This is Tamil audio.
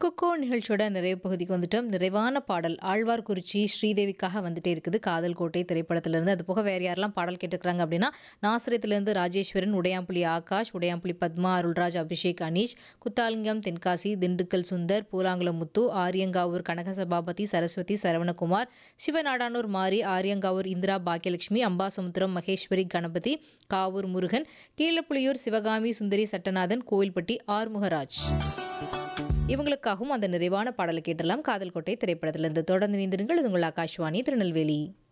குக்கோ நிகழ்ச்சியோட நிறைவு பகுதிக்கு வந்துட்டோம் நிறைவான பாடல் ஆழ்வார்குறிச்சி ஸ்ரீதேவிக்காக வந்துட்டே இருக்குது காதல் கோட்டை திரைப்படத்திலிருந்து அது போக வேறு யாரெல்லாம் பாடல் கேட்டுக்கிறாங்க அப்படின்னா நாசிரியத்திலிருந்து ராஜேஸ்வரன் உடையாம்புலி ஆகாஷ் உடையாம்புலி பத்மா அருள்ராஜ் அபிஷேக் அனீஷ் குத்தாலிங்கம் தென்காசி திண்டுக்கல் சுந்தர் பூலாங்குளம் முத்து ஆரியங்காவூர் கனகசபாபதி சரஸ்வதி சரவணகுமார் சிவநாடானூர் மாரி ஆரியங்காவூர் இந்திரா பாக்கியலட்சுமி அம்பாசமுத்திரம் மகேஸ்வரி கணபதி காவூர் முருகன் கீழப்புலியூர் சிவகாமி சுந்தரி சட்டநாதன் கோவில்பட்டி ஆறுமுகராஜ் இவங்களுக்காகவும் அந்த நிறைவான பாடலை கேட்டலாம் காதல் கோட்டை திரைப்படத்திலிருந்து தொடர்ந்து இணைந்திருங்கள் இது உங்கள் ஆகாஷ்வாணி திருநெல்வேலி